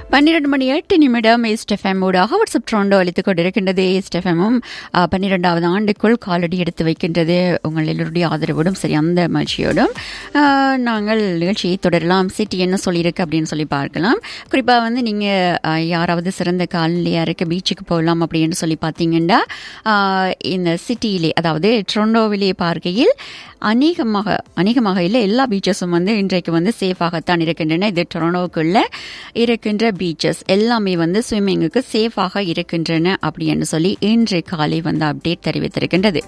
பன்னிரண்டு மணி எட்டு நிமிடம் எஸ்டெஃப்எம் ஊடாக வாட்ஸ்அப் ட்ரோண்டோ அளித்துக் கொண்டிருக்கின்றது எஸ்டெஃப்எம்மும் பன்னிரெண்டாவது ஆண்டுக்குள் காலடி எடுத்து வைக்கின்றது உங்கள் எல்லோருடைய ஆதரவோடும் சரி அந்த மகிழ்ச்சியோடும் ஆஹ், நாங்கள் நிகழ்ச்சியை தொடரலாம் சிட்டி என்ன சொல்லியிருக்கு அப்படின்னு சொல்லி பார்க்கலாம் குறிப்பாக வந்து நீங்கள் யாராவது சிறந்த காலநிலையாக இருக்க பீச்சுக்கு போகலாம் அப்படின்னு சொல்லி பார்த்தீங்கன்னா ஆஹ், இந்த சிட்டியிலே அதாவது ட்ரோண்டோவிலே பார்க்கையில் அநேகமாக அநேகமாக இல்லை எல்லா பீச்சஸும் வந்து இன்றைக்கு வந்து சேஃபாகத்தான் இருக்கின்றன இது டொரனோவுக்குள்ள இருக்கின்ற பீச்சஸ் எல்லாமே வந்து ஸ்விம்மிங்குக்கு சேஃபாக இருக்கின்றன அப்படின்னு சொல்லி இன்று காலை வந்து அப்டேட் தெரிவித்திருக்கின்றது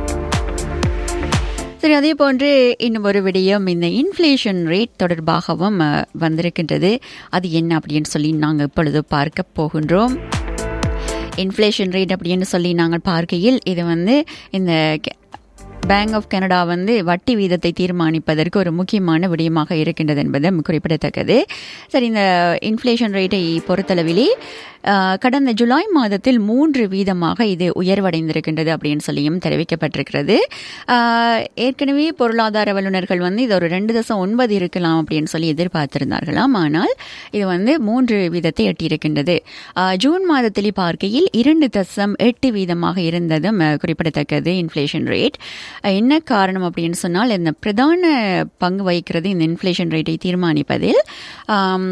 சரி அதே போன்று இன்னும் ஒரு விடயம் இந்த இன்ஃப்ளேஷன் ரேட் தொடர்பாகவும் அஹ், வந்திருக்கின்றது அது என்ன அப்படின்னு சொல்லி நாங்கள் இப்பொழுது பார்க்க போகின்றோம் இன்ஃப்ளேஷன் ரேட் அப்படின்னு சொல்லி நாங்கள் பார்க்கையில் இது வந்து இந்த கெ- பேங்க் ஆஃப் கனடா வந்து வட்டி வீதத்தை தீர்மானிப்பதற்கு ஒரு முக்கியமான விடயமாக இருக்கின்றது என்பது குறிப்பிடத்தக்கது சரி இந்த இன்ஃப்ளேஷன் ரேட்டை பொறுத்தளவிலே ஆஹ், கடந்த ஜூலை மாதத்தில் மூன்று வீதமாக இது உயர்வடைந்திருக்கின்றது அப்படின்னு சொல்லியும் தெரிவிக்கப்பட்டிருக்கிறது ஆஹ், ஏற்கனவே பொருளாதார வல்லுநர்கள் வந்து இது ஒரு ரெண்டு தசம் ஒன்பது இருக்கலாம் அப்படின்னு சொல்லி எதிர்பார்த்திருந்தார்களாம் ஆனால் இது வந்து மூன்று வீதத்தை எட்டியிருக்கின்றது ஆஹ், ஜூன் மாதத்திலே பார்க்கையில் இரண்டு தசம் எட்டு வீதமாக இருந்ததும் அஹ், குறிப்பிடத்தக்கது இன்ஃப்ளேஷன் ரேட் என்ன காரணம் அப்படின்னு சொன்னால் இந்த பிரதான பங்கு வகிக்கிறது இந்த இன்ஃப்ளேஷன் ரேட்டை தீர்மானிப்பதில் ஆம்,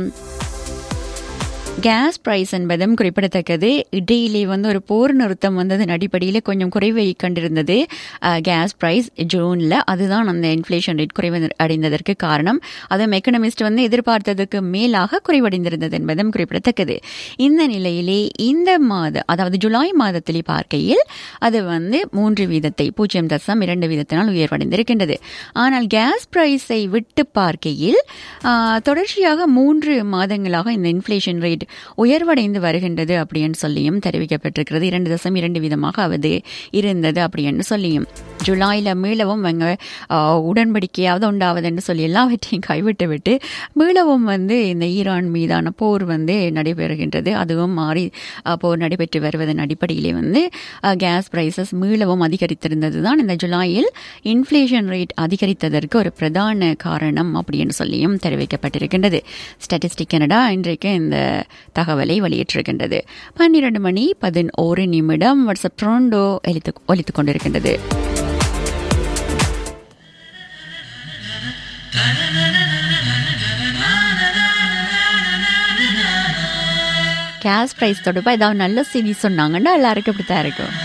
கேஸ் பிரைஸ் என்பதும் குறிப்பிடத்தக்கது இடையிலே வந்து ஒரு போர் நிறுத்தம் வந்ததன் அடிப்படையில் கொஞ்சம் குறைவை கண்டிருந்தது அஹ், கேஸ் பிரைஸ் ஜூனில் அதுதான் அந்த இன்ஃப்ளேஷன் ரேட் குறைவு அடைந்ததற்கு காரணம் அதுவும் எக்கனமிஸ்ட் வந்து எதிர்பார்த்ததுக்கு மேலாக குறைவடைந்திருந்தது என்பதும் குறிப்பிடத்தக்கது இந்த நிலையிலே இந்த மாத அதாவது ஜூலை மாதத்திலே பார்க்கையில் அது வந்து மூன்று வீதத்தை பூஜ்ஜியம் தசம் இரண்டு வீதத்தினால் உயர்வடைந்திருக்கின்றது ஆனால் கேஸ் பிரைஸை விட்டு பார்க்கையில் ஆஹ், தொடர்ச்சியாக மூன்று மாதங்களாக இந்த இன்ஃப்ளேஷன் ரேட் உயர்வடைந்து வருகின்றது அப்படின்னு சொல்லியும் தெரிவிக்கப்பட்டிருக்கிறது இரண்டு தசம் இரண்டு வீதமாக அது இருந்தது அப்படின்னு சொல்லியும் ஜூலையில் மீளவும் அவங்க ஆஹ், உடன்படிக்கையாவது உண்டாவது என்று சொல்லி எல்லாவற்றையும் கைவிட்டு விட்டு மீளவும் வந்து இந்த ஈரான் மீதான போர் வந்து நடைபெறுகின்றது அதுவும் மாறி ஆஹ், போர் நடைபெற்று வருவதன் அடிப்படையிலே வந்து கேஸ் பிரைசஸ் மீளவும் அதிகரித்திருந்தது தான் இந்த ஜூலையில் இன்ஃப்ளேஷன் ரேட் அதிகரித்ததற்கு ஒரு பிரதான காரணம் அப்படின்னு சொல்லியும் தெரிவிக்கப்பட்டிருக்கின்றது ஸ்டாட்டிஸ்டிக் கனடா இன்றைக்கு இந்த தகவலை வெளியிட்டிருக்கின்றது பன்னிரண்டு மணி பதினோரு நிமிடம் வாட்ஸ்அப் ட்ரோண்டோ ஒலித்து ஒலித்துக் கொண்டிருக்கின்றது கேஸ் பிரைஸ் தொடர்பாக ஏதாவது நல்ல செய்தி சொன்னாங்கன்னா எல்லாருக்கும் இப்படி தான் இருக்கும்